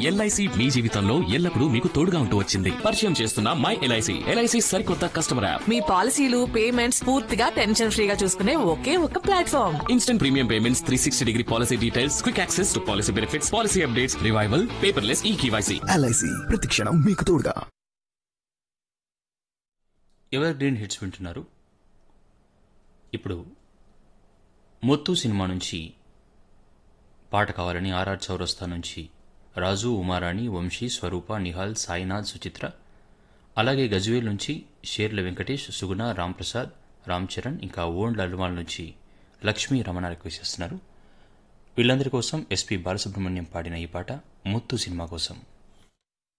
LIC మీ జీవితంలో ఎల్లప్పుడూ మీకు తోడుగా ఉంటూ వచ్చింది పరిచయం చేస్తున్న మై ఎల్ఐసి ఎల్ఐసి సరికొత్త కస్టమర్ యాప్ మీ పాలసీలు పేమెంట్స్ పూర్తిగా టెన్షన్ ఫ్రీగా చూసుకునే ఒకే ఒక platform instant premium payments three sixty degree policy details quick access to policy benefits policy updates revival paperless e KYC LIC ప్రతిక్షణం మీకు తోడుగా ఎవర్ గ్రీన్ హిట్స్ వింటున్నారు ఇప్పుడు మొత్తు సినిమా నుంచి పాట కావాలని ఆర్ఆర్ చౌరస్తా నుంచి రాజు ఉమారాణి వంశీ స్వరూప నిహాల్ సాయినాథ్ సుచిత్ర అలాగే గజ్వేల్ నుంచి షేర్ల వెంకటేష్ సుగుణ రాంప్రసాద్ రామ్ చరణ్ ఇంకా ఓండ్ల అల్వాల్ నుంచి లక్ష్మీ రమణ రిక్వెస్ట్ చేస్తున్నారు వీళ్ళందరి కోసం ఎస్పి బాలసుబ్రహ్మణ్యం పాడిన ఈ పాట ముత్తు సినిమా కోసం